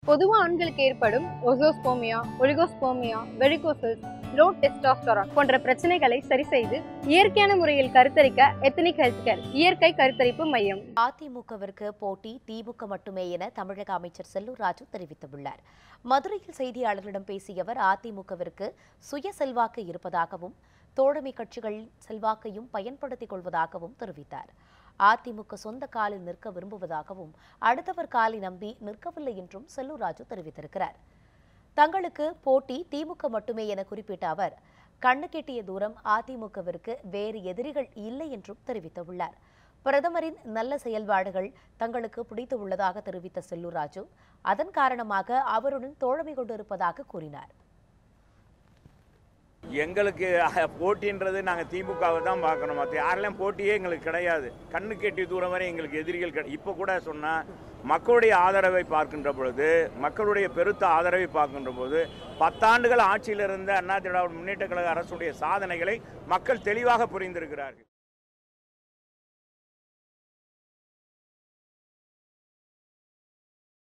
பொதுவா ஆண்களுக்கு ஏற்படும் azoospermia oligospermia varicoceles low testosterone போன்ற பிரச்சனைகளை சரி செய்து இயற்கையான முறையில் கருத்தரிக்க எத்தனிக் ஹெல்த் கேர் இயற்கை கருத்தரிப்பு மையம் அதிமுகவிற்கு போட்டி திமுக மட்டுமே என தமிழக அமைச்சர் செல்லூர் ராஜு தெரிவித்துள்ளார் மதுரையில் செய்தியாளர்களிடம் பேசிய அவர் அதிமுகவிற்கு சுய செல்வாக்கு இருப்பதாகவும் தோழமை கட்சிகளின் செல்வாக்கையும் பயன்படுத்திக் கொள்வதாகவும் தெரிவித்தார் அதிமுக சொந்த காலில் நிற்க விரும்புவதாகவும் அடுத்தவர் காலை நம்பி நிற்கவில்லை என்றும் செல்லூர் ராஜு தெரிவித்திருக்கிறார் தங்களுக்கு போட்டி திமுக மட்டுமே என குறிப்பிட்ட அவர் கண்ணு கெட்டிய தூரம் அதிமுகவிற்கு வேறு எதிரிகள் இல்லை என்றும் தெரிவித்துள்ளார் பிரதமரின் நல்ல செயல்பாடுகள் தங்களுக்கு பிடித்து உள்ளதாக தெரிவித்த செல்லூர் ராஜு அதன் காரணமாக அவருடன் தோழமை கொண்டிருப்பதாக கூறினார் எங்களுக்கு அஹ், போட்டின்றது நாங்கள் திமுகவை தான் பார்க்கணும் மற்ற யாரெல்லாம் போட்டியே எங்களுக்கு கிடையாது கண்ணு கெட்டி தூரம் வரை எங்களுக்கு எதிரிகள் கிடை இப்போ கூட சொன்னால் மக்களுடைய ஆதரவை பார்க்கின்ற பொழுது மக்களுடைய பெருத்த ஆதரவை பார்க்கின்ற போது பத்தாண்டுகள் ஆட்சியில் இருந்த அண்ணா திராவிட முன்னேற்ற கழக அரசுடைய சாதனைகளை மக்கள் தெளிவாக புரிந்திருக்கிறார்கள்